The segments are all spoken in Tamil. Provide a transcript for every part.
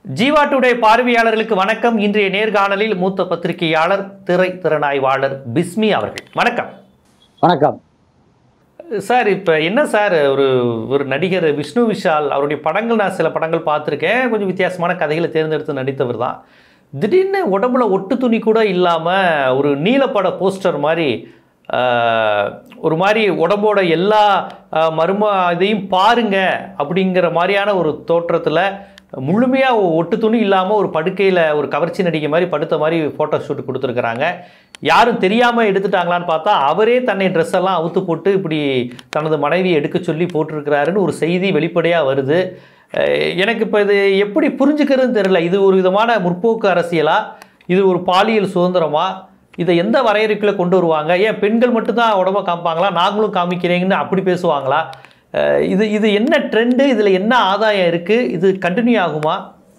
ஜீவா டுடே பார்வையாளர்களுக்கு வணக்கம் இன்றைய நேர்காணலில் மூத்த பத்திரிகையாளர் திரை திறனாய்வாளர் பிஸ்மி அவர்கள் வணக்கம் வணக்கம் சார் இப்போ என்ன சார் ஒரு ஒரு நடிகர் விஷ்ணு விஷால் அவருடைய படங்கள் நான் சில படங்கள் பார்த்துருக்கேன் கொஞ்சம் வித்தியாசமான கதைகளை தேர்ந்தெடுத்து நடித்தவர் தான் திடீர்னு உடம்புல ஒட்டு துணி கூட இல்லாமல் ஒரு நீலப்பட போஸ்டர் மாதிரி ஆஹ், ஒரு மாதிரி உடம்போட எல்லா ஆஹ், மர்ம இதையும் பாருங்க அப்படிங்கிற மாதிரியான ஒரு தோற்றத்தில் முழுமையாக ஒட்டு துணி இல்லாமல் ஒரு படுக்கையில் ஒரு கவர்ச்சி நடிகை மாதிரி படுத்த மாதிரி ஃபோட்டோ ஷூட் கொடுத்துருக்குறாங்க யாரும் தெரியாமல் எடுத்துட்டாங்களான்னு பார்த்தா அவரே தன்னை ட்ரெஸ் எல்லாம் அவுத்து போட்டு இப்படி தனது மனைவியை எடுக்க சொல்லி போட்டிருக்கிறாருன்னு ஒரு செய்தி வெளிப்படையாக வருது அஹ் எனக்கு இப்போ இது எப்படி புரிஞ்சுக்கிறதுன்னு தெரியல இது ஒரு விதமான முற்போக்கு அரசியலா இது ஒரு பாலியல் சுதந்திரமா இதை எந்த வரையறைக்குள்ளே கொண்டு வருவாங்க ஏன் பெண்கள் மட்டும்தான் உடம்ப காமிப்பாங்களா நாங்களும் காமிக்கிறீங்கன்னு அப்படி பேசுவாங்களா அஹ் இது இது என்ன ட்ரெண்டு இதில் என்ன ஆதாயம் இருக்குது இது கண்டினியூ ஆகுமா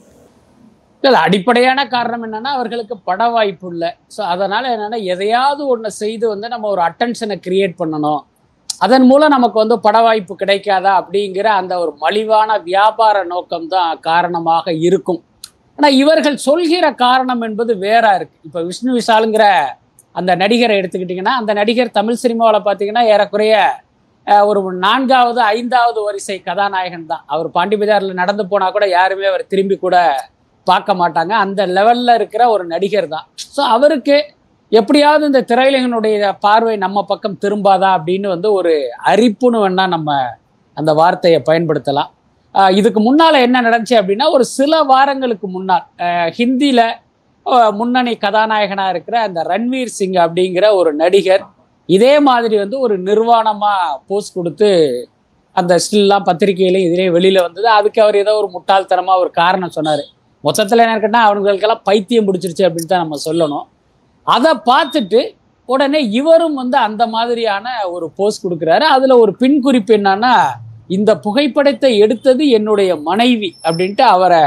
இல்ல அடிப்படையான காரணம் என்னன்னா அவர்களுக்கு பட வாய்ப்பு இல்லை ஸோ அதனால என்னன்னா எதையாவது ஒன்று செய்து வந்து நம்ம ஒரு அட்டென்ஷனை கிரியேட் பண்ணணும் அதன் மூலம் நமக்கு வந்து பட வாய்ப்பு கிடைக்காதா அப்படிங்கிற அந்த ஒரு மலிவான வியாபார நோக்கம் தான் காரணமாக இருக்கும் ஆனா இவர்கள் சொல்கிற காரணம் என்பது வேற இருக்கு இப்போ விஷ்ணு விஷாலுங்கிற அந்த நடிகரை எடுத்துக்கிட்டிங்கன்னா அந்த நடிகர் தமிழ் சினிமாவில் பார்த்தீங்கன்னா ஏறக்குறைய அஹ், ஒரு நான்காவது ஐந்தாவது வரிசை கதாநாயகன் தான் அவர் பாண்டி பஜாரில் நடந்து போனா கூட யாருமே அவர் திரும்பி கூட பார்க்க மாட்டாங்க அந்த லெவல்ல இருக்கிற ஒரு நடிகர் தான் ஸோ அவருக்கு எப்படியாவது இந்த திரையுலகனுடைய பார்வை நம்ம பக்கம் திரும்பாதா அப்படின்னு வந்து ஒரு அரிப்புன்னு வேணா நம்ம அந்த வார்த்தையை பயன்படுத்தலாம் ஆஹ் இதுக்கு முன்னால என்ன நடந்துச்சு அப்படின்னா ஒரு சில வாரங்களுக்கு முன்னால் ஆஹ் ஹிந்தியில ஆஹ் முன்னணி கதாநாயகனா இருக்கிற அந்த ரன்வீர் சிங் அப்படிங்கிற ஒரு நடிகர் இதே மாதிரி வந்து ஒரு நிர்வாணமா போஸ்ட் கொடுத்து அந்த ஸ்டில்லாம் பத்திரிகையிலையும் இதுலேயும் வெளியில வந்தது அதுக்கு அவர் ஏதோ ஒரு முட்டாள்தனமா ஒரு காரணம் சொன்னாரு மொத்தத்தில் என்ன இருக்குன்னா அவங்களுக்கெல்லாம் பைத்தியம் பிடிச்சிருச்சு அப்படின்னு தான் நம்ம சொல்லணும் அதை பார்த்துட்டு உடனே இவரும் வந்து அந்த மாதிரியான ஒரு போஸ்ட் கொடுக்குறாரு அதுல ஒரு பின் குறிப்பு என்னன்னா இந்த புகைப்படத்தை எடுத்தது என்னுடைய மனைவி அப்படின்ட்டு அவரை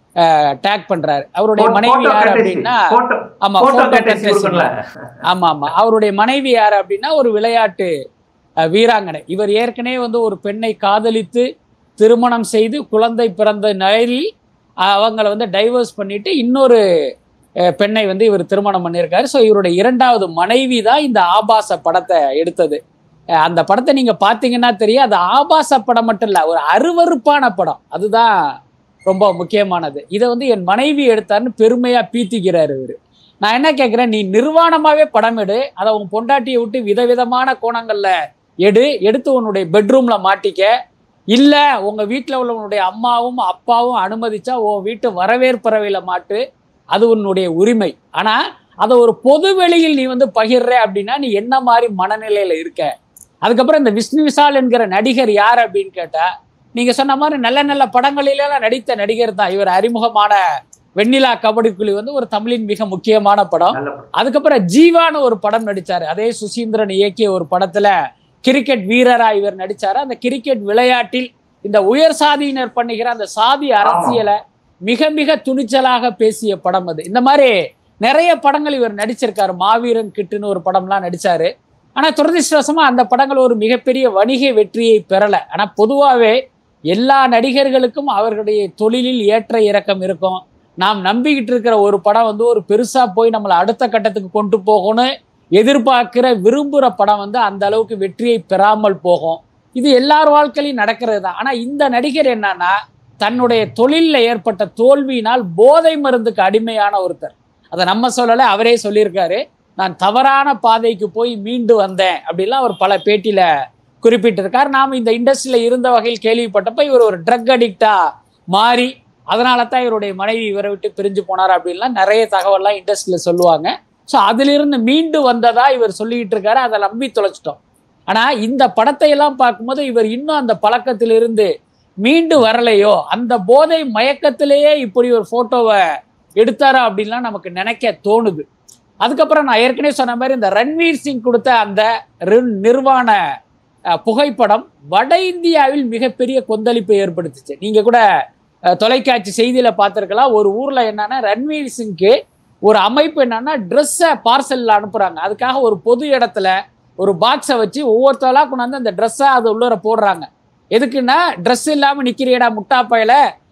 டேக் பண்றாரு அவருடைய மனைவி யார் அப்படின்னா ஆமா Photo photo contest contest கொடுக்கணும்ல? ஆமா ஆமா அவருடைய மனைவி யார் அப்படின்னா ஒரு விளையாட்டு அஹ், வீராங்கனை இவர் ஏற்கனவே வந்து ஒரு பெண்ணை காதலித்து திருமணம் செய்து குழந்தை பிறந்த நிலையில் அவங்கள வந்து டைவர்ஸ் பண்ணிட்டு இன்னொரு அஹ், பெண்ணை வந்து இவர் திருமணம் பண்ணியிருக்காரு ஸோ இவருடைய இரண்டாவது மனைவி தான் இந்த ஆபாச படத்தை எடுத்தது அஹ், அந்த படத்தை நீங்க பார்த்தீங்கன்னா தெரியும் அது ஆபாச படம் மட்டும் இல்லை ஒரு அருவருப்பான படம் அதுதான் ரொம்ப முக்கியமானது இதை வந்து என் மனைவி எடுத்தாருன்னு பெருமையா பீத்திக்கிறாரு இவரு நான் என்ன கேட்குறேன் நீ நிர்வாணமாவே படம் எடு அதை உன் பொண்டாட்டியை விட்டு விதவிதமான கோணங்கள்ல எடு எடுத்து உன்னுடைய பெட்ரூம்ல மாட்டிக்க இல்ல உங்க வீட்டில் உள்ளவனுடைய அம்மாவும் அப்பாவும் அனுமதிச்சா உன் வீட்டு வரவேற்பறவையில மாட்டு அது உன்னுடைய உரிமை ஆனா அதை ஒரு பொது வெளியில் நீ வந்து பகிர்ற அப்படின்னா நீ என்ன மாதிரி மனநிலையில இருக்க அதுக்கப்புறம் இந்த விஷ்ணு விஷால் என்கிற நடிகர் யார் அப்படின்னு கேட்டா நீங்க சொன்ன மாதிரி நல்ல நல்ல படங்களிலெல்லாம் நடித்த நடிகர் தான் இவர் அறிமுகமான வெண்ணிலா கபடி குழி வந்து ஒரு தமிழின் மிக முக்கியமான படம் நல்ல படம். அதுக்கப்புறம் ஜீவான்னு ஒரு படம் நடிச்சாரு அதே சுசீந்திரன் இயக்கிய ஒரு படத்துல கிரிக்கெட் வீரரா இவர் நடிச்சாரு அந்த கிரிக்கெட் விளையாட்டில் இந்த உயர் சாதியினர் பண்ணுகிற அந்த சாதி அரசியலை மிக மிக துணிச்சலாக பேசிய படம் அது இந்த மாதிரி நிறைய படங்கள் இவர் நடிச்சிருக்காரு மாவீரன் கிட்டுன்னு ஒரு படம்லாம் நடிச்சாரு ஆனா துரதிருஷ்டவசமா அந்த படங்கள் ஒரு மிகப்பெரிய வணிக வெற்றியை பெறல ஆனா பொதுவாகவே எல்லா நடிகர்களுக்கும் அவர்களுடைய தொழிலில் ஏற்ற இறக்கம் இருக்கும் நாம் நம்பிக்கிட்டு இருக்கிற ஒரு படம் வந்து ஒரு பெருசா போய் நம்மளை அடுத்த கட்டத்துக்கு கொண்டு போகணும்னு எதிர்பார்க்கிற விரும்புகிற படம் வந்து அந்த அளவுக்கு வெற்றியை பெறாமல் போகும் இது எல்லார் வாழ்க்கையிலும் நடக்கிறது தான் ஆனா இந்த நடிகர் என்னன்னா தன்னுடைய தொழிலில் ஏற்பட்ட தோல்வியினால் போதை மருந்துக்கு அடிமையான ஒருத்தர் அதை நம்ம சொல்லலை அவரே சொல்லியிருக்காரு நான் தவறான பாதைக்கு போய் மீண்டு வந்தேன் அப்படிலாம் அவர் பல பேட்டியில குறிப்பிட்டிருக்கார் நாம் இந்த இண்டஸ்ட்ரியில இருந்த வகையில் கேள்விப்பட்டப்ப இவர் ஒரு ட்ரக் அடிக்டா மாறி அதனால தான் இவருடைய மனைவி இவரை விட்டு பிரிஞ்சு போனார் அப்படின்லாம் நிறைய தகவல்லாம் இண்டஸ்ட்ரியில சொல்லுவாங்க ஸோ அதிலிருந்து மீண்டு வந்ததா இவர் சொல்லிக்கிட்டு இருக்காரு அதை நம்பி தொலைச்சிட்டோம் ஆனா இந்த படத்தை எல்லாம் பார்க்கும்போது இவர் இன்னும் அந்த பழக்கத்திலிருந்து மீண்டு வரலையோ அந்த போதை மயக்கத்திலேயே இப்படி ஒரு போட்டோவை எடுத்தாரா அப்படின்லாம் நமக்கு நினைக்க தோணுது அதுக்கப்புறம் நான் ஏற்கனவே சொன்ன மாதிரி இந்த ரன்வீர் சிங் கொடுத்த அந்த ரி- நிர்வாண அஹ், புகைப்படம் வட இந்தியாவில் மிகப்பெரிய கொந்தளிப்பை ஏற்படுத்துச்சு நீங்க கூட அஹ், தொலைக்காட்சி செய்தியில பார்த்திருக்கலாம் ஒரு ஊர்ல என்னன்னா ரன்வீர் சிங்க்கு ஒரு அமைப்பு என்னன்னா ட்ரெஸ்ஸை பார்சல்ல அனுப்புறாங்க அதுக்காக ஒரு பொது இடத்துல ஒரு பாக்ஸை வச்சு ஒவ்வொருத்தவளா கொண்டாந்து அந்த ட்ரெஸ்ஸை அது உள்ளர போடுறாங்க எதுக்குன்னா ட்ரெஸ் இல்லாம நிக்கிறியடா முட்டா பயல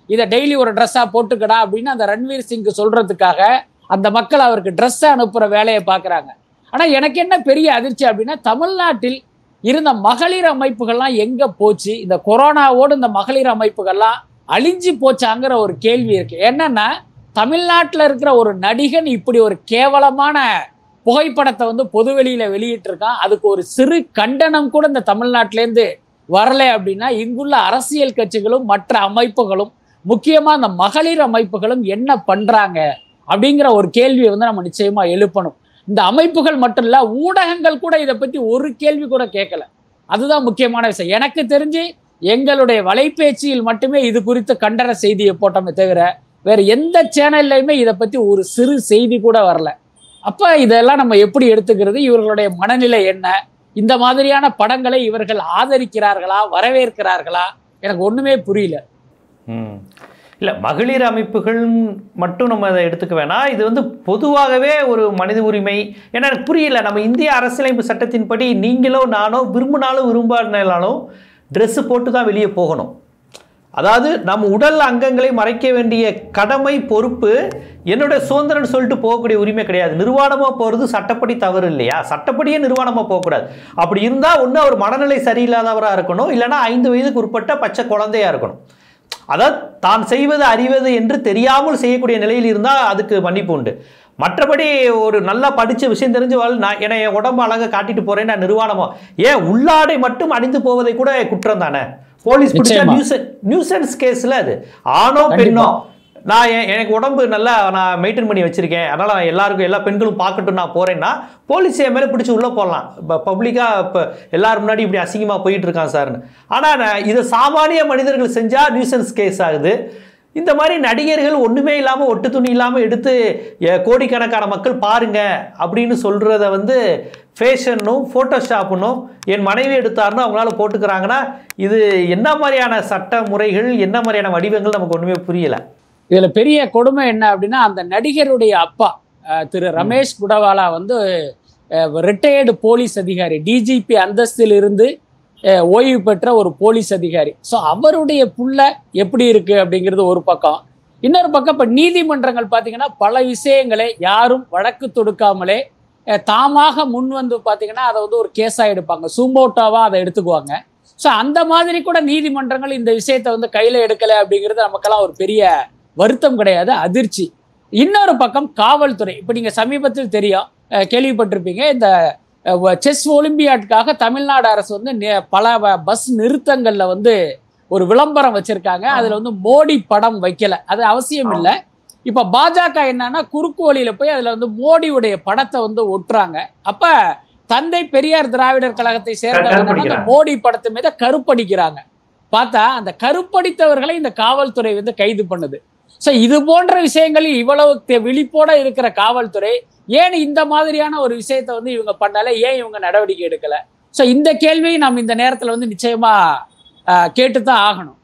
இதை டெய்லி ஒரு ட்ரெஸ்ஸா போட்டுக்கடா அப்படின்னு அந்த ரன்வீர் சிங்க்கு சொல்றதுக்காக அந்த மக்கள் அவருக்கு ட்ரெஸ் அனுப்புற வேலையை பார்க்கறாங்க ஆனா எனக்கு என்ன பெரிய அதிர்ச்சி அப்படின்னா தமிழ்நாட்டில் இருந்த மகளிர் அமைப்புகள்லாம் எங்க போச்சு இந்த கொரோனாவோடு இந்த மகளிர் அமைப்புகள்லாம் அழிஞ்சு போச்சாங்கிற ஒரு கேள்வி இருக்கு என்னன்னா தமிழ்நாட்டில் இருக்கிற ஒரு நடிகன் இப்படி ஒரு கேவலமான புகைப்படத்தை வந்து பொதுவெளியில வெளியிட்டிருக்கான் அதுக்கு ஒரு சிறு கண்டனம் கூட இந்த தமிழ்நாட்டிலேருந்து வரல அப்படின்னா இங்குள்ள அரசியல் கட்சிகளும் மற்ற அமைப்புகளும் முக்கியமா இந்த மகளிர் அமைப்புகளும் என்ன பண்றாங்க அப்படிங்கிற ஒரு கேள்வியை வந்து நம்ம நிச்சயமா எழுப்பணும் இந்த அமைப்புகள் மட்டும் இல்ல ஊடகங்கள் கூட இதை பத்தி ஒரு கேள்வி கூட கேட்கல அதுதான் முக்கியமான விஷயம் எனக்கு தெரிஞ்சு எங்களுடைய வலைபேச்சியில் மட்டுமே இது குறித்து கண்டன செய்தியை போட்டோமே தவிர வேற எந்த சேனல்லையுமே இதை பத்தி ஒரு சிறு செய்தி கூட வரல அப்ப இதெல்லாம் நம்ம எப்படி எடுத்துக்கிறது இவர்களுடைய மனநிலை என்ன இந்த மாதிரியான படங்களை இவர்கள் ஆதரிக்கிறார்களா வரவேற்கிறார்களா எனக்கு ஒண்ணுமே புரியல ம் இல்லை மகளிர் அமைப்புகள் மட்டும் நம்ம அதை எடுத்துக்க வேணாம் இது வந்து பொதுவாகவே ஒரு மனித உரிமை ஏன்னா எனக்கு புரியல நம்ம இந்திய அரசியலமைப்பு சட்டத்தின்படி நீங்களோ நானோ விரும்பினாலும் விரும்பானாலும் ட்ரெஸ்ஸு போட்டு தான் வெளியே போகணும் அதாவது நம்ம உடல் அங்கங்களை மறைக்க வேண்டிய கடமை பொறுப்பு என்னோட சுதந்திரம்னு சொல்லிட்டு போகக்கூடிய உரிமை கிடையாது நிர்வாணமாக போகிறது சட்டப்படி தவறு இல்லையா சட்டப்படியே நிர்வாணமாக போகக்கூடாது அப்படி இருந்தால் ஒன்று அவர் மனநிலை சரியில்லாதவராக இருக்கணும் இல்லைன்னா ஐந்து வயதுக்கு உட்பட்ட பச்சை குழந்தையா இருக்கணும் அதாவது தான் செய்வது அறிவது என்று தெரியாமல் செய்யக்கூடிய நிலையில் இருந்தால் அதுக்கு மன்னிப்பு உண்டு மற்றபடி ஒரு நல்லா படித்த விஷயம் தெரிஞ்ச வாழ் நான் என்னை என் உடம்பு அழகாக காட்டிட்டு போறேன் நான் நிர்வாணமா ஏன் உள்ளாடை மட்டும் அணிந்து போவதை கூட குற்றம் தானே போலீஸ் பிடிச்சா நிச்சயமா. நியூசன் நியூசன்ஸ் கேஸில் அது ஆணோ கண்டிப்பா. பெண்ணோ நான் என்- எனக்கு உடம்பு நல்லா நான் மெயின்டைன் பண்ணி வச்சிருக்கேன் அதனால் நான் எல்லாருக்கும் எல்லா பெண்களும் பார்க்கட்டும் நான் போகிறேன்னா போலீஸ் என் மேலே பிடிச்சி உள்ளே போடலாம் இப்போ பப்ளிக்காக இப்போ எல்லாரும் முன்னாடி இப்படி அசிங்கமாக போயிட்டு இருக்கான் சார்னு ஆனால் நான் இதை சாமானிய மனிதர்கள் செஞ்சால் நியூசன்ஸ் கேஸ் ஆகுது இந்த மாதிரி நடிகர்கள் ஒன்றுமே இல்லாமல் ஒட்டு துணி இல்லாமல் எடுத்து எ, கோடிக்கணக்கான மக்கள் பாருங்க அப்படின்னு சொல்கிறத வந்து ஃபேஷனும் ஃபோட்டோஷாப்புனும் என் மனைவி எடுத்தாருன்னு அவங்களால போட்டுக்கிறாங்கன்னா இது என்ன மாதிரியான சட்ட முறைகள் என்ன மாதிரியான வடிவங்கள் நமக்கு ஒன்றுமே புரியலை இதுல பெரிய கொடுமை என்ன அப்படின்னா அந்த நடிகருடைய அப்பா அஹ், திரு ரமேஷ் குடவாலா வந்து ரிட்டையர்டு போலீஸ் அதிகாரி டிஜிபி அந்தஸ்தில் இருந்து அஹ், ஓய்வு பெற்ற ஒரு போலீஸ் அதிகாரி ஸோ அவருடைய புள்ள எப்படி இருக்கு அப்படிங்கிறது ஒரு பக்கம் இன்னொரு பக்கம் இப்போ நீதிமன்றங்கள் பார்த்தீங்கன்னா பல விஷயங்களை யாரும் வழக்கு தொடுக்காமலே அஹ், தாமாக முன் வந்து பார்த்தீங்கன்னா அதை வந்து ஒரு கேஸாக எடுப்பாங்க சுமோட்டோவா அதை எடுத்துக்குவாங்க ஸோ அந்த மாதிரி கூட நீதிமன்றங்கள் இந்த விஷயத்தை வந்து கையில் எடுக்கலை அப்படிங்கிறது நமக்கெல்லாம் ஒரு பெரிய வருத்தம் கிடையாது அதிர்ச்சி இன்னொரு பக்கம் காவல்துறை இப்போ நீங்க சமீபத்தில் தெரியும் அஹ் கேள்விப்பட்டிருப்பீங்க இந்த செஸ் ஒலிம்பியாட்காக தமிழ்நாடு அரசு வந்து நே- பல வ- பஸ் நிறுத்தங்கள்ல வந்து ஒரு விளம்பரம் வச்சிருக்காங்க அதுல வந்து மோடி படம் வைக்கல அது அவசியம் இல்லை இப்ப பாஜக என்னன்னா குறுக்கு வழியில போய் அதுல வந்து மோடியுடைய படத்தை வந்து ஒட்டுறாங்க அப்ப தந்தை பெரியார் திராவிடர் கழகத்தை சேர்ந்தவங்க என்னன்னா, அந்த கருப்படிக்கிறாங்க. மோடி படத்து மீத கருப்படிக்கிறாங்க பார்த்தா அந்த கருப்படித்தவர்களை இந்த காவல்துறை வந்து கைது பண்ணுது சோ இது போன்ற விஷயங்களில் இவ்வளவு தெ- விழிப்போட இருக்கிற காவல்துறை ஏன் இந்த மாதிரியான ஒரு விஷயத்தை வந்து இவங்க பண்ணல ஏன் இவங்க நடவடிக்கை எடுக்கல சோ இந்த கேள்வியை நாம் இந்த நேரத்துல வந்து நிச்சயமா ஆஹ், கேட்டுத்தான் ஆகணும்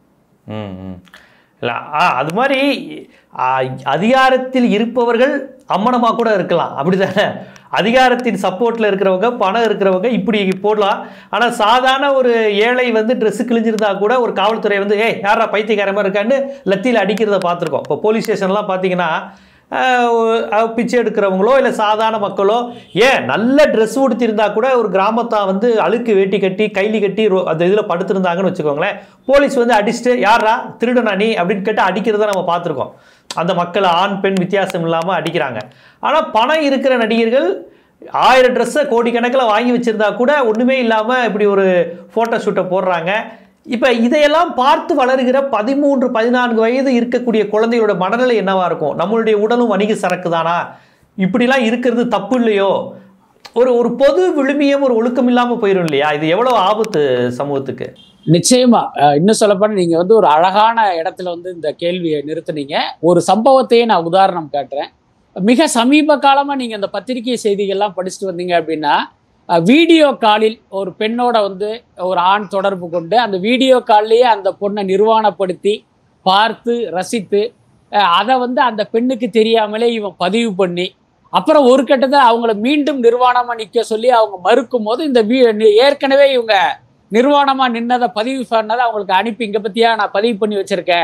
ம் ம். இல்ல ஆ அது மாதிரி ஆ, அதிகாரத்தில் இருப்பவர்கள் அம்மனமாக கூட இருக்கலாம் அப்படிதானே அதிகாரத்தின் சப்போர்ட்டில் இருக்கிறவங்க பணம் இருக்கிறவங்க இப்படி போடலாம் ஆனால் சாதாரண ஒரு ஏழை வந்து ட்ரெஸ்ஸு கிழிஞ்சிருந்தா கூட ஒரு காவல்துறை வந்து ஏய் யாரா பைத்தியக்காரமாக இருக்கான்னு லத்தியில் அடிக்கிறத பார்த்துருக்கோம் இப்போ போலீஸ் ஸ்டேஷன்லாம் பார்த்தீங்கன்னா ஆஹ், அஹ், பிச்சை எடுக்கிறவங்களோ இல்லை சாதாரண மக்களோ ஏன் நல்ல ட்ரெஸ் உடுத்திருந்தா கூட ஒரு கிராமத்தா வந்து அழுக்கு வேட்டி கட்டி கைலி கட்டி ரோ- அந்த இதில் படுத்திருந்தாங்கன்னு வச்சுக்கோங்களேன் போலீஸ் வந்து அடிச்சுட்டு யாரா திருடனா நீ அப்படின்னு கேட்டு அடிக்கிறத நம்ம பார்த்துருக்கோம் அந்த மக்களை ஆண் பெண் வித்தியாசம் இல்லாமல் அடிக்கிறாங்க ஆனால் பணம் இருக்கிற நடிகர்கள் ஆயிரம் ட்ரெஸ்ஸை கோடிக்கணக்கில் வாங்கி வச்சிருந்தா கூட ஒன்றுமே இல்லாமல் இப்படி ஒரு ஃபோட்டோ ஷூட்டை போடுறாங்க இப்போ இதையெல்லாம் பார்த்து வளருகிற பதிமூன்று பதினான்கு வயது இருக்கக்கூடிய குழந்தைகளோட மனநிலை என்னவா இருக்கும் நம்மளுடைய உடலும் வணிக சரக்கு தானா இப்படிலாம் இருக்கிறது தப்பு இல்லையோ ஒரு ஒரு பொது விழுமியம் ஒரு ஒழுக்கம் இல்லாமல் போயிடும் இல்லையா இது எவ்வளோ ஆபத்து சமூகத்துக்கு நிச்சயமா அஹ், இன்னும் சொல்லப்போனா நீங்க வந்து ஒரு அழகான இடத்துல வந்து இந்த கேள்வியை நிறுத்துனீங்க ஒரு சம்பவத்தையே நான் உதாரணம் காட்டுறேன் மிக சமீப காலமா நீங்க இந்த பத்திரிகை செய்திகள்லாம் படிச்சுட்டு வந்தீங்க அப்படின்னா அஹ், வீடியோ காலில் ஒரு பெண்ணோட வந்து ஒரு ஆண் தொடர்பு கொண்டு அந்த வீடியோ கால்லேயே அந்த பொண்ணை நிர்வாணப்படுத்தி பார்த்து ரசித்து அஹ், அதை வந்து அந்த பெண்ணுக்கு தெரியாமலே இவன் பதிவு பண்ணி அப்புறம் ஒரு கட்டத்தில் அவங்கள மீண்டும் நிர்வாணமா நிக்க சொல்லி அவங்க மறுக்கும் போது இந்த வீ- ஏற்கனவே இவங்க நிர்வாணமா நின்னதை பதிவு பண்ணதை அவங்களுக்கு அனுப்பி இங்க பத்தியா நான் பதிவு பண்ணி வச்சிருக்கேன்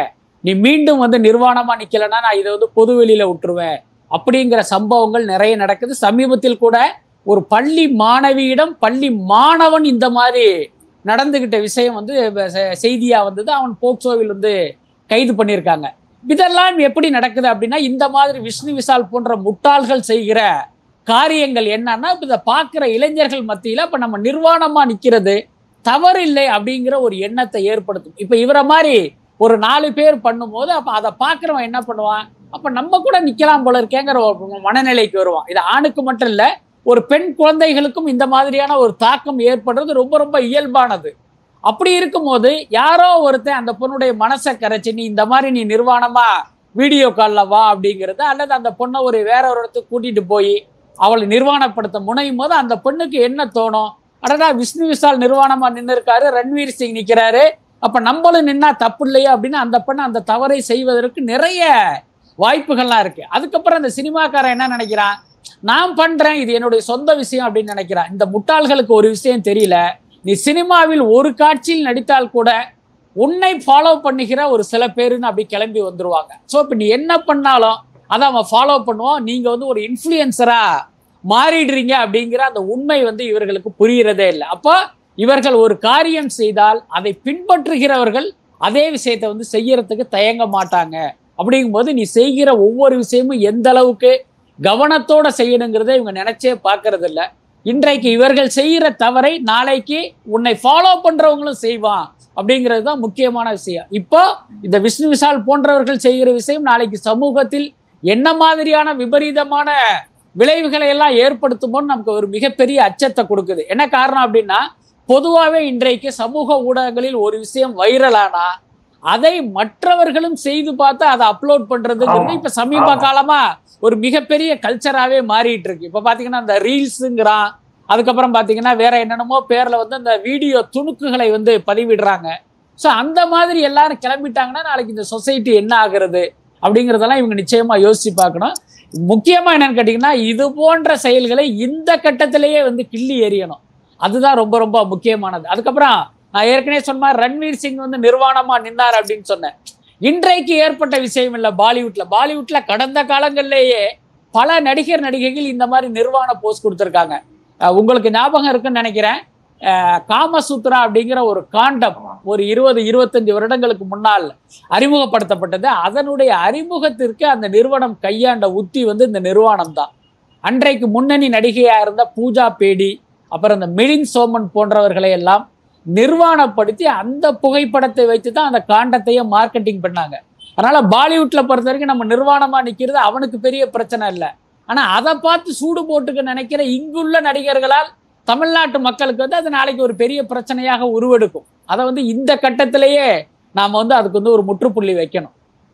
நீ மீண்டும் வந்து நிர்வாணமா நிக்கலைன்னா நான் இதை வந்து பொது வெளியில விட்டுருவேன் அப்படிங்கிற சம்பவங்கள் நிறைய நடக்குது சமீபத்தில் கூட ஒரு பள்ளி மாணவியிடம் பள்ளி மாணவன் இந்த மாதிரி நடந்துகிட்ட விஷயம் வந்து செ- செய்தியா வந்தது அவன் போக்சோவில் வந்து கைது பண்ணியிருக்காங்க இதெல்லாம் எப்படி நடக்குது அப்படின்னா இந்த மாதிரி விஷ்ணு விஷால் போன்ற முட்டாள்கள் செய்கிற காரியங்கள் என்னன்னா இப்ப இதை பார்க்குற இளைஞர்கள் மத்தியில இப்ப நம்ம நிர்வாணமா நிக்கிறது தவறில்லை அப்படிங்கிற ஒரு எண்ணத்தை ஏற்படுத்தும் இப்ப இவரை மாதிரி ஒரு நாலு பேர் பண்ணும்போது அப்ப அதை பார்க்குறவன் என்ன பண்ணுவான் அப்ப நம்ம கூட நிக்கலாம் போல இருக்கேங்கிற ஒரு மனநிலைக்கு வருவான் இது ஆணுக்கு மட்டும் இல்ல ஒரு பெண் குழந்தைகளுக்கும் இந்த மாதிரியான ஒரு தாக்கம் ஏற்படுறது ரொம்ப ரொம்ப இயல்பானது அப்படி இருக்கும்போது யாரோ ஒருத்தன் அந்த பொண்ணுடைய மனசை கரைச்சி நீ இந்த மாதிரி நீ நிர்வாணமா வீடியோ காலில் வா அப்படிங்கிறது அல்லது அந்த பொண்ணை ஒரு வேற ஒரு இடத்துக்கு கூட்டிட்டு போய் அவளை நிர்வாணப்படுத்த முனையும் போது அந்த பெண்ணுக்கு என்ன தோணும் அடடா விஷ்ணு விஷால் நிர்வாணமா நின்று இருக்காரு ரன்வீர் சிங் நிக்கிறாரு அப்ப நம்மளும் நின்னா தப்பு இல்லையா அப்படின்னு அந்த பெண் அந்த தவறை செய்வதற்கு நிறைய வாய்ப்புகள்லாம் இருக்கு அதுக்கப்புறம் அந்த சினிமாக்காரன் என்ன நினைக்கிறான் நான் பண்றேன் இது என்னுடைய சொந்த விஷயம் அப்படின்னு நினைக்கிறான் இந்த முட்டாள்களுக்கு ஒரு விஷயம் தெரியல நீ சினிமாவில் ஒரு காட்சியில் நடித்தால் கூட உன்னை ஃபாலோ பண்ணுகிற ஒரு சில பேருன்னு அப்படி கிளம்பி வந்துருவாங்க ஸோ இப்போ நீ என்ன பண்ணாலும் அதை அவன் ஃபாலோ பண்ணுவான் நீங்க வந்து ஒரு இன்ஃப்ளூயன்சரா மாறிடுறீங்க அப்படிங்கிற அந்த உண்மை வந்து இவர்களுக்கு புரியறதே இல்லை அப்போ இவர்கள் ஒரு காரியம் செய்தால் அதை பின்பற்றுகிறவர்கள் அதே விஷயத்தை வந்து செய்யறதுக்கு தயங்க மாட்டாங்க அப்படிங்கும்போது நீ செய்கிற ஒவ்வொரு விஷயமும் எந்த அளவுக்கு கவனத்தோட செய்யணுங்கிறத இவங்க நினைச்சே பார்க்கறது இல்ல இன்றைக்கு இவர்கள் செய்கிற தவறை நாளைக்கு உன்னை ஃபாலோ பண்றவங்களும் செய்வான் அப்படிங்கிறது தான் முக்கியமான விஷயம் இப்போ இந்த விஷ்ணு விஷால் போன்றவர்கள் செய்கிற விஷயம் நாளைக்கு சமூகத்தில் என்ன மாதிரியான விபரீதமான விளைவுகளை எல்லாம் ஏற்படுத்துமோன்னு நமக்கு ஒரு மிகப்பெரிய அச்சத்தை கொடுக்குது என்ன காரணம் அப்படின்னா பொதுவாகவே இன்றைக்கு சமூக ஊடகங்களில் ஒரு விஷயம் வைரலானா அதை மற்றவர்களும் செய்து பார்த்து அதை அப்லோட் பண்றதுங்கிறது ஆமா. இப்ப சமீப ஆமா. காலமா ஒரு மிகப்பெரிய கல்ச்சராகவே மாறிட்டு இருக்கு இப்ப பாத்தீங்கன்னா இந்த ரீல்ஸுங்கிறான் அதுக்கப்புறம் பாத்தீங்கன்னா வேற என்னென்னமோ பேர்ல வந்து அந்த வீடியோ துணுக்குகளை வந்து பதிவிடுறாங்க ஸோ அந்த மாதிரி எல்லாரும் கிளம்பிட்டாங்கன்னா நாளைக்கு இந்த சொசைட்டி என்ன ஆகுறது அப்படிங்கிறதெல்லாம் இவங்க நிச்சயமா யோசிச்சு பார்க்கணும் முக்கியமா என்னன்னு கேட்டீங்கன்னா இது போன்ற செயல்களை இந்த கட்டத்திலேயே வந்து கிள்ளி எறியணும் அதுதான் ரொம்ப ரொம்ப முக்கியமானது அதுக்கப்புறம் நான் ஏற்கனவே சொன்ன மாதிரி ரன்வீர் சிங் வந்து நிர்வாணமா நின்னார் அப்படின்னு சொன்னேன் இன்றைக்கு ஏற்பட்ட விஷயம் இல்லை பாலிவுட்ல பாலிவுட்ல கடந்த காலங்கள்லேயே பல நடிகர் நடிகைகள் இந்த மாதிரி நிர்வாண போஸ் கொடுத்துருக்காங்க அஹ் உங்களுக்கு ஞாபகம் இருக்குன்னு நினைக்கிறேன் அஹ் காமசூத்ரா அப்படிங்கிற ஒரு காண்டம் ஒரு இருபது இருபத்தஞ்சு வருடங்களுக்கு முன்னால் அறிமுகப்படுத்தப்பட்டது அதனுடைய அறிமுகத்திற்கு அந்த நிறுவனம் கையாண்ட உத்தி வந்து இந்த நிர்வாணம் தான் அன்றைக்கு முன்னணி நடிகையா இருந்த பூஜா பேடி அப்புறம் இந்த மிலின் சோமன் போன்றவர்களை எல்லாம் நிர்வாணப்படுத்தி அந்த புகைப்படத்தை வைத்து தான் அந்த காண்டத்தையே மார்க்கெட்டிங் பண்ணாங்க அதனால பாலிவுட்ல பொறுத்த வரைக்கும் நம்ம நிர்வாணமா நிக்கிறது அவனுக்கு பெரிய பிரச்சனை இல்லை ஆனா அதை பார்த்து சூடு போட்டுக்க நினைக்கிற இங்குள்ள நடிகர்களால் தமிழ்நாட்டு மக்களுக்கு வந்து அது நாளைக்கு ஒரு பெரிய பிரச்சனையாக உருவெடுக்கும் அதை வந்து இந்த கட்டத்திலேயே நாம வந்து அதுக்கு வந்து ஒரு முற்றுப்புள்ளி வைக்கணும்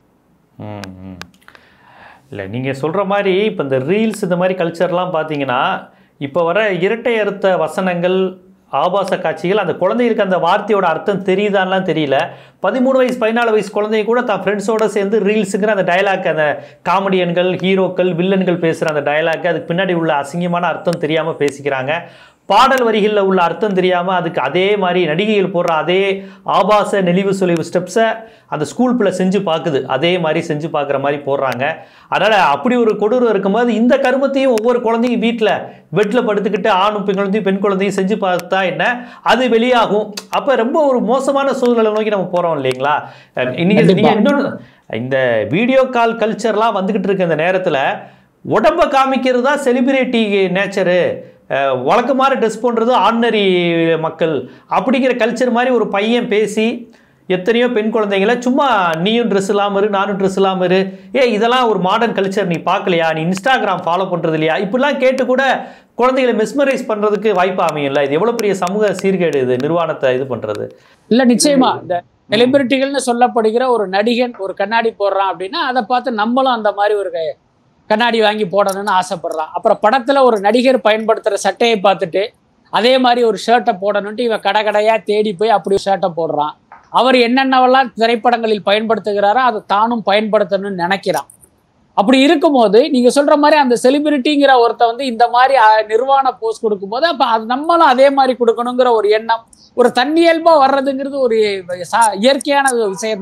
இல்லை நீங்கள் சொல்கிற மாதிரி இப்போ இந்த ரீல்ஸ் இந்த மாதிரி கல்ச்சர்லாம் பார்த்தீங்கன்னா இப்போ வர இரட்டை அர்த்த வசனங்கள் ஆபாச காட்சிகள் அந்த குழந்தைகளுக்கு அந்த வார்த்தையோட அர்த்தம் தெரியுதான்லாம் தெரியல பதிமூணு வயசு பதினாலு வயசு குழந்தைங்க கூட தான் ஃப்ரெண்ட்ஸோட சேர்ந்து ரீல்ஸுங்கிற அந்த டயலாக் அந்த காமெடியன்கள் ஹீரோக்கள் வில்லன்கள் பேசுகிற அந்த டயலாக் அதுக்கு பின்னாடி உள்ள அசிங்கமான அர்த்தம் தெரியாமல் பேசிக்கிறாங்க பாடல் வரிகளில் உள்ள அர்த்தம் தெரியாமல் அதுக்கு அதே மாதிரி நடிகைகள் போடுற அதே ஆபாச நெளிவு சொலிவு ஸ்டெப்ஸை அந்த ஸ்கூல் பிள்ளை செஞ்சு பார்க்குது அதே மாதிரி செஞ்சு பார்க்குற மாதிரி போடுறாங்க அதனால் அப்படி ஒரு கொடூரம் இருக்கும்போது இந்த கருமத்தையும் ஒவ்வொரு குழந்தையும் வீட்டில் பெட்டில் படுத்துக்கிட்டு ஆணும் பெண் குழந்தையும் பெண் குழந்தையும் செஞ்சு பார்த்தா என்ன அது வெளியாகும் அப்போ ரொம்ப ஒரு மோசமான சூழ்நிலை நோக்கி நம்ம போகிறோம் இல்லைங்களா அஹ் இன்னைக்கு கண்டிப்பா. நீங்கள் இன்னொன்று இந்த வீடியோ கால் கல்ச்சர்லாம் வந்துக்கிட்டு இருக்க இந்த நேரத்தில் உடம்ப காமிக்கிறது தான் செலிபிரிட்டி நேச்சரு வழக்கமாக ட்ரெஸ் பண்ணுறது ஆர்டினரி மக்கள் அப்படிங்கிற கல்ச்சர் மாதிரி ஒரு பையன் பேசி எத்தனையோ பெண் குழந்தைங்கள சும்மா நீயும் ட்ரெஸ் இல்லாமல் இரு நானும் ட்ரெஸ் இல்லாமல் இரு ஏ இதெல்லாம் ஒரு மாடர்ன் கல்ச்சர் நீ பார்க்கலையா நீ இன்ஸ்டாகிராம் ஃபாலோ பண்ணுறது இல்லையா இப்படிலாம் கேட்டு கூட குழந்தைகளை மெஸ்மரைஸ் பண்ணுறதுக்கு வாய்ப்பு அமையும்ல இது எவ்வளோ பெரிய சமூக சீர்கேடு இது நிர்வாணத்தை இது பண்ணுறது இல்ல நிச்சயமா இந்த செலிபிரிட்டிகள்னு சொல்லப்படுகிற ஒரு நடிகன் ஒரு கண்ணாடி போடுறான் அப்படின்னா அதை பார்த்து நம்மளும் அந்த மாதிரி ஒரு க- கண்ணாடி வாங்கி போடணும்னு ஆசைப்படுறான் அப்புறம் படத்துல ஒரு நடிகர் பயன்படுத்துற சட்டையை பார்த்துட்டு அதே மாதிரி ஒரு ஷர்ட்டை போடணுன்ட்டு இவன் கடை கடையா தேடி போய் அப்படி ஒரு ஷர்ட்டை போடுறான் அவர் என்னென்னவெல்லாம் திரைப்படங்களில் பயன்படுத்துகிறாரோ அதை தானும் பயன்படுத்தணும்னு நினைக்கிறான் அப்படி இருக்கும்போது நீங்க சொல்ற மாதிரி அந்த செலிபிரிட்டிங்கிற ஒருத்த வந்து இந்த மாதிரி அஹ், நிர்வாண போஸ் கொடுக்கும்போது அப்ப அது நம்மளும் அதே மாதிரி கொடுக்கணுங்கிற ஒரு எண்ணம் ஒரு தன்னியல்பா வர்றதுங்கிறது ஒரு சா- இயற்கையான ஒரு விஷயம்தான்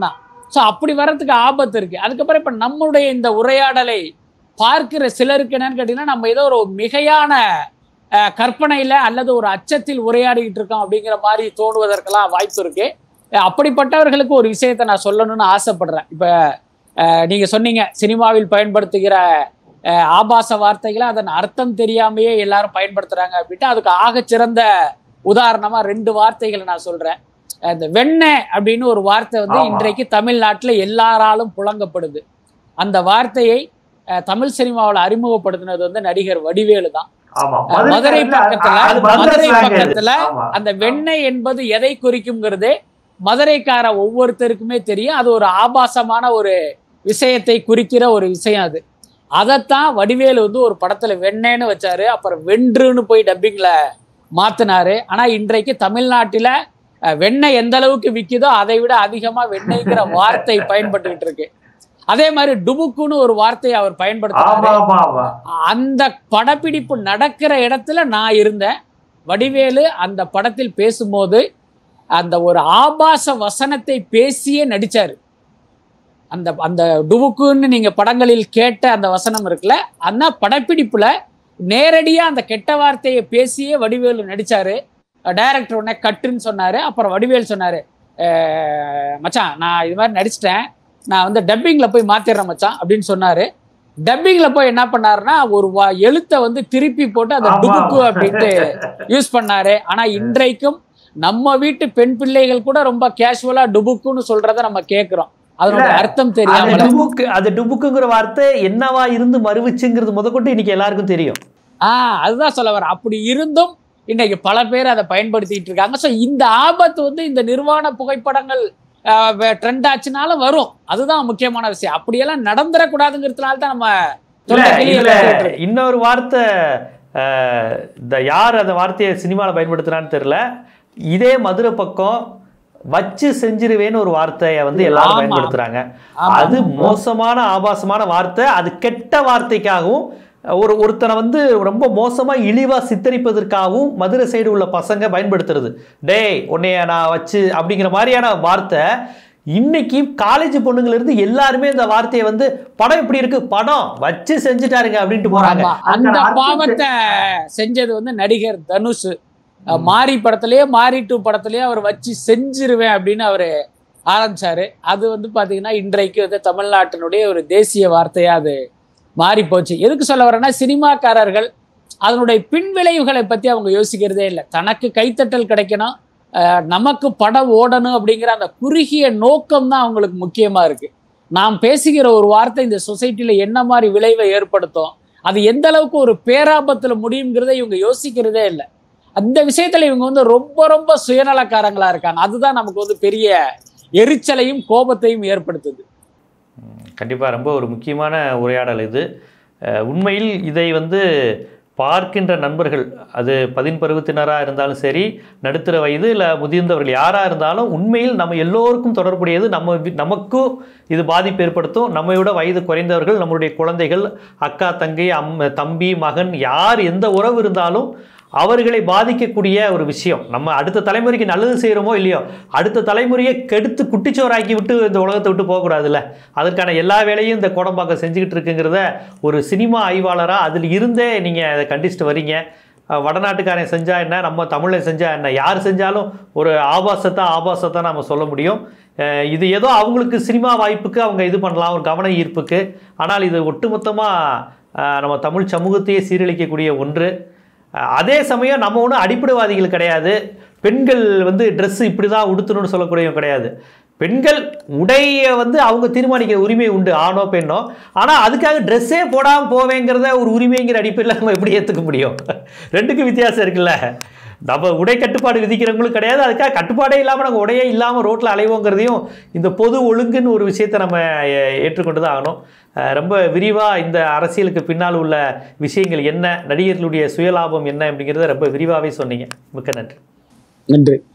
ஸோ அப்படி வர்றதுக்கு ஆபத்து இருக்கு அதுக்கப்புறம் இப்ப நம்மளுடைய இந்த உரையாடலை பார்க்கிற சிலருக்கு என்னன்னு கேட்டீங்கன்னா நம்ம ஏதோ ஒரு மிகையான அஹ், கற்பனையில அல்லது ஒரு அச்சத்தில் உரையாடிக்கிட்டு இருக்கோம் அப்படிங்கிற மாதிரி தோணுவதற்கெல்லாம் வாய்ப்பு இருக்கு அஹ், அப்படிப்பட்டவர்களுக்கு ஒரு விஷயத்தை நான் சொல்லணும்னு ஆசைப்படுறேன் இப்ப அஹ், நீங்க சொன்னீங்க சினிமாவில் பயன்படுத்துகிற அஹ், ஆபாச வார்த்தைகளை அதன் அர்த்தம் தெரியாமையே எல்லாரும் பயன்படுத்துறாங்க அப்படின்ட்டு அதுக்கு ஆகச்சிறந்த உதாரணமா ரெண்டு வார்த்தைகளை நான் சொல்றேன் அஹ், இந்த வெண்ணெய் அப்படின்னு ஒரு வார்த்தை வந்து ஆமா. இன்றைக்கு தமிழ்நாட்டுல எல்லாராலும் புழங்கப்படுது அந்த வார்த்தையை அஹ், தமிழ் சினிமாவில் அறிமுகப்படுத்தினது வந்து நடிகர் வடிவேலு தான் ஆமா அஹ், மதுரை பக்கத்துல அது மதுரை மதுரை slang அது. பக்கத்துல ஆமா. அந்த வெண்ணெய் என்பது எதை குறிக்குங்கிறது மதுரைக்கார ஒவ்வொருத்தருக்குமே தெரியும் அது ஒரு ஆபாசமான ஒரு விஷயத்தை குறிக்கிற ஒரு விஷயம் அது அதைத்தான் வடிவேலு வந்து ஒரு படத்துல வெண்ணெய்னு வச்சாரு அப்புறம் வென்றுன்னு போய் டப்பிங்ல மாத்தினாரு ஆனா இன்றைக்கு தமிழ்நாட்டில அஹ், வெண்ணெய் எந்த அளவுக்கு விக்குதோ அதை விட அதிகமா வெண்ணெய்ங்கிற வார்த்தை பயன்பட்டுக்கிட்டு இருக்கு அதே மாதிரி டுபுக்குன்னு ஒரு வார்த்தையை அவர் ஆமா பயன்படுத்தினாரு ஆமா ஆமா அந்த படப்பிடிப்பு நடக்கிற இடத்துல நான் இருந்தேன் வடிவேலு அந்த படத்தில் பேசும்போது அந்த ஒரு ஆபாச வசனத்தை பேசியே நடிச்சாரு அந்த அந்த டுவுக்குன்னு நீங்க படங்களில் கேட்ட அந்த வசனம் இருக்குல்ல அந்த படப்பிடிப்புல நேரடியா அந்த கெட்ட வார்த்தையை பேசியே வடிவேலு நடிச்சாரு டைரக்டர் உடனே கட்டுன்னு சொன்னாரு அப்புறம் வடிவேல் சொன்னாரு "அஹ், மச்சான் நான் இது மாதிரி நடிச்சிட்டேன் நான் வந்து டப்பிங்ல போய் மாத்திடுறேன் மச்சான் அப்படின்னு சொன்னாரு டப்பிங்ல போய் என்ன பண்ணாருன்னா ஒரு வா- எழுத்தை வந்து திருப்பி போட்டு அந்த ஆமா, டுபுக்கு ஆமா. அப்படின்ட்டு யூஸ் பண்ணாரு ஆனா இன்றைக்கும் நம்ம வீட்டு பெண் பிள்ளைகள் கூட ரொம்ப கேஷுவலா டுபுக்குன்னு சொல்றத நம்ம கேக்குறோம் அதனுடைய இல்ல, அர்த்தம் அது தெரியாமல டுபுக்கு அது டுபுக்குங்கிற வார்த்தை என்னவா இருந்து மறுவிச்சுங்கிறது முதற்கொண்டு இன்னைக்கு எல்லாருக்கும் தெரியும் ஆஹ் அதுதான் சொல்ல வரேன் அப்படி இருந்தும் இன்னைக்கு பல பேர் அதை பயன்படுத்திட்டு இருக்காங்க ஸோ இந்த ஆபத்து வந்து இந்த நிர்வாண புகைப்படங்கள் ட்ரெண்ட் ஆச்சுனாலும் வரும் அதுதான் முக்கியமான விஷயம் அப்படியெல்லாம் நடந்துடக்கூடாதுங்கிறதுனால தான் நம்ம இல்ல, தொண்டை கிளியை இதுல கட்டிட்டு இருக்கோம். இன்னொரு வார்த்தை அஹ், இந்த யார் அந்த வார்த்தையை சினிமாவில் பயன்படுத்துறான்னு தெரியல இதே மதுரை பக்கம் வச்சு செஞ்சிருவேன்னு ஒரு வார்த்தையை வந்து எல்லாரும் ஆமா. பயன்படுத்துறாங்க ஆமா. அது மோசமான ஆபாசமான வார்த்தை அது கெட்ட வார்த்தைக்காகவும் ஒரு ஒருத்தனை வந்து ரொம்ப மோசமா இழிவா சித்தரிப்பதற்காகவும் மதுரை சைடு உள்ள பசங்க பயன்படுத்துறது டேய் உன்னைய நான் வச்சு அப்படிங்கிற மாதிரியான வார்த்தை இன்னைக்கு காலேஜ் பொண்ணுங்கள இருந்து எல்லாருமே இந்த வார்த்தையை வந்து படம் இப்படி இருக்கு படம் வச்சு செஞ்சுட்டாருங்க அப்படின்ட்டு போறாங்க ஆமா. அந்த பாவத்தை செஞ்சது வந்து நடிகர் தனுஷ் அஹ், மாரி படத்திலேயே மாரி டூ படத்திலேயே அவர் வச்சு செஞ்சிருவேன் அப்படின்னு அவரு ஆரம்பிச்சாரு அது வந்து பாத்தீங்கன்னா இன்றைக்கு வந்து தமிழ்நாட்டினுடைய ஒரு தேசிய வார்த்தையா அது மாறி போச்சு எதுக்கு சொல்ல வரேன்னா சினிமாக்காரர்கள் அதனுடைய பின்விளைவுகளை பத்தி அவங்க யோசிக்கிறதே இல்லை தனக்கு கைத்தட்டல் கிடைக்கணும் அஹ், நமக்கு படம் ஓடணும் அப்படிங்கிற அந்த குறுகிய நோக்கம் தான் அவங்களுக்கு முக்கியமா இருக்கு நாம் பேசுகிற ஒரு வார்த்தை இந்த சொசைட்டில என்ன மாதிரி விளைவை ஏற்படுத்தும் அது எந்த அளவுக்கு ஒரு பேராபத்துல முடியுங்கிறதை இவங்க யோசிக்கிறதே இல்லை அந்த விஷயத்துல இவங்க வந்து ரொம்ப ரொம்ப சுயநலக்காரங்களா இருக்காங்க அதுதான் நமக்கு வந்து பெரிய எரிச்சலையும் கோபத்தையும் ஏற்படுத்துது கண்டிப்பாக ரொம்ப ஒரு முக்கியமான உரையாடல் இது அஹ், உண்மையில் இதை வந்து பார்க்கின்ற நண்பர்கள் அது பதின் பருவத்தினராக இருந்தாலும் சரி நடுத்தர வயது இல்லை முதிர்ந்தவர்கள் யாராக இருந்தாலும் உண்மையில் நம்ம எல்லோருக்கும் தொடர்புடையது நம்ம வி- நமக்கும் இது பாதிப்பு ஏற்படுத்தும் நம்மை விட வயது குறைந்தவர்கள் நம்மளுடைய குழந்தைகள் அக்கா தங்கை அம் தம்பி மகன் யார் எந்த உறவு இருந்தாலும் அவர்களை பாதிக்கக்கூடிய ஒரு விஷயம் நம்ம அடுத்த தலைமுறைக்கு நல்லது செய்கிறோமோ இல்லையோ அடுத்த தலைமுறையை கெடுத்து குட்டிச்சோறாக்கி விட்டு இந்த உலகத்தை விட்டு போகக்கூடாதுல்ல அதற்கான எல்லா வேலையும் இந்த கோடம்பாக்கம் செஞ்சுக்கிட்டு இருக்குங்கிறத ஒரு சினிமா ஆய்வாளராக அதில் இருந்தே நீங்கள் அதை கண்டிச்சுட்டு வரீங்க அஹ் வடநாட்டுக்காரன் செஞ்சா என்ன நம்ம தமிழை செஞ்சா என்ன யார் செஞ்சாலும் ஒரு ஆபாசத்தை ஆபாசத்தை நம்ம சொல்ல முடியும் அஹ் இது ஏதோ அவங்களுக்கு சினிமா வாய்ப்புக்கு அவங்க இது பண்ணலாம் ஒரு கவன ஈர்ப்புக்கு ஆனால் இது ஒட்டுமொத்தமாக நம்ம தமிழ் சமூகத்தையே சீரழிக்கக்கூடிய ஒன்று அஹ் அதே சமயம் நம்ம ஒன்றும் அடிப்படைவாதிகள் கிடையாது பெண்கள் வந்து ட்ரெஸ் இப்படி தான் உடுத்தணும்னு சொல்லக்கூடியவங்க கிடையாது பெண்கள் உடைய வந்து அவங்க தீர்மானிக்கிற உரிமை உண்டு ஆணோ பெண்ணோ ஆனால் அதுக்காக ட்ரெஸ்ஸே போடாமல் போவேங்கிறத ஒரு உரிமைங்கிற அடிப்படையில் நம்ம எப்படி ஏற்றுக்க முடியும் ரெண்டுக்கும் வித்தியாசம் இருக்குல்ல நம்ம உடை கட்டுப்பாடு விதிக்கிறவங்களும் கிடையாது அதுக்காக கட்டுப்பாடே இல்லாமல் நாங்கள் உடையே இல்லாமல் ரோட்டில் அலைவோங்கிறதையும் இந்த பொது ஒழுங்குன்னு ஒரு விஷயத்தை நம்ம ஏ- ஏற்றுக்கொண்டு தான் ஆகணும் அஹ் ரொம்ப விரிவாக இந்த அரசியலுக்கு பின்னால் உள்ள விஷயங்கள் என்ன நடிகர்களுடைய சுயலாபம் என்ன அப்படிங்கிறத ரொம்ப விரிவாகவே சொன்னீங்க மிக்க நன்றி நன்றி